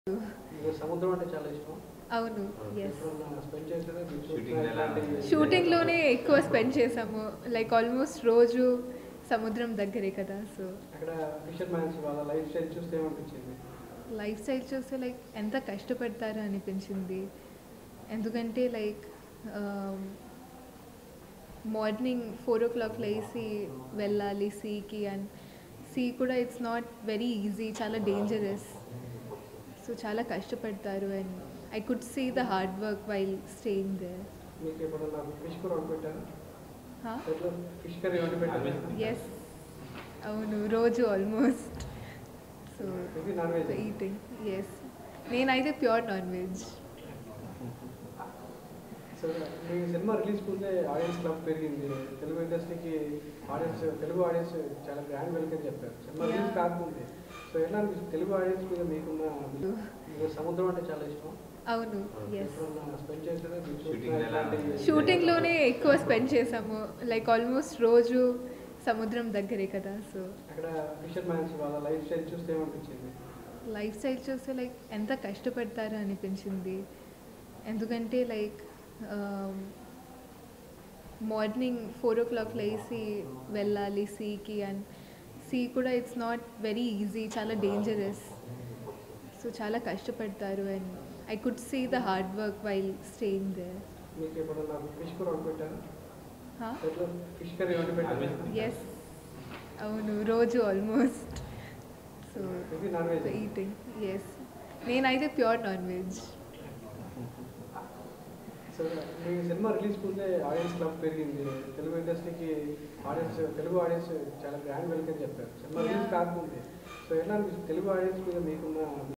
మీకు సముద్రం అంటే చాలా ఇష్టం అవును ఎస్ ఎప్పుడన్నా స్పెండ్ చేసారా Shooting ఎలా? షూటింగ్లోనే ఎక్కువ స్పెండ్ చేసాము లైక్ ఆల్మోస్ట్ రోజు సముద్రం దగ్గరే కదా సో అక్కడ ఫిషర్ మ్యాన్స్ వాళ్ళ లైఫ్ స్టైల్ చూస్తే ఏమనిపించింది లైఫ్ స్టైల్ చూస్తే లైక్ ఎంత కష్టపడతారో అనిపించింది ఎందుకంటే like morning four o'clock లేసి వెళ్ళాలి సీకి అండ్ సీ కూడా ఇట్స్ నాట్ వెరీ ఈజీ చాలా డేంజరస్ సో చాలా కష్టపడతారు and I could see the hard work while staying there మీకు ఎప్పుడన్నా ఫిష్ కూడా వండి పెట్టారా ఎట్లా ఫిష్ కర్రీ వండి పెట్టారా ఎస్ అవును రోజు ఆల్మోస్ట్ సో ఇది నాన్ వెజ్ ఈటింగ్ ఎస్ నేనైతే ప్యూర్ నాన్ వెజ్ సో మీ సినిమా రిలీజ్ ముందే ఆడియన్స్ క్లబ్ పెరిగింది తెలుగు ఇండస్ట్రీకి ఆడియన్స్ తెలుగు ఆడియన్స్ చాలా గ్రాండ్ వెల్కమ్ చెప్పారు సినిమా రిలీజ్ Yeah. కాకముందే సో ఎలా అనిపిస్తుంది తెలుగు ఆడియన్స్ మీద మీకున్న మీకు సముద్రం అంటే చాలా ఇష్టం అవును ఎస్ ఎప్పుడన్నా స్పెండ్ చేసారా Shooting ఎలా? షూటింగ్లోనే ఎక్కువ స్పెండ్ చేసాము లైక్ ఆల్మోస్ట్ రోజు సముద్రం దగ్గరే కదా సో అక్కడ ఫిషర్ మ్యాన్స్ వాళ్ళ లైఫ్ స్టైల్ చూస్తే ఏమనిపించింది లైఫ్ స్టైల్ చూస్తే లైక్ ఎంత కష్టపడతారో అనిపించింది ఎందుకంటే like morning four o'clock లేసి వెళ్ళాలి సీకి అండ్ సీ కూడా ఇట్స్ నాట్ వెరీ ఈజీ చాలా డేంజరస్ సో చాలా కష్టపడతారు and I could see the hard work while staying there మీకు ఎప్పుడన్నా ఫిష్ కూడా వండి పెట్టారా ఎట్లా ఫిష్ కర్రీ వండి పెట్టారా ఎస్ అవును రోజు ఆల్మోస్ట్ సో ఇది నాన్ వెజ్ ఈటింగ్ ఎస్ నేనైతే ప్యూర్ నాన్ వెజ్ సో మీ సినిమా రిలీజ్ ముందే ఆడియన్స్ క్లబ్ పెరిగింది తెలుగు ఇండస్ట్రీకి ఆడియన్స్ తెలుగు ఆడియన్స్ చాలా గ్రాండ్ వెల్కమ్ చెప్పారు సినిమా రిలీజ్ Yeah. కాకముందే సో ఎలా అనిపిస్తుంది తెలుగు ఆడియన్స్ మీద మీకున్న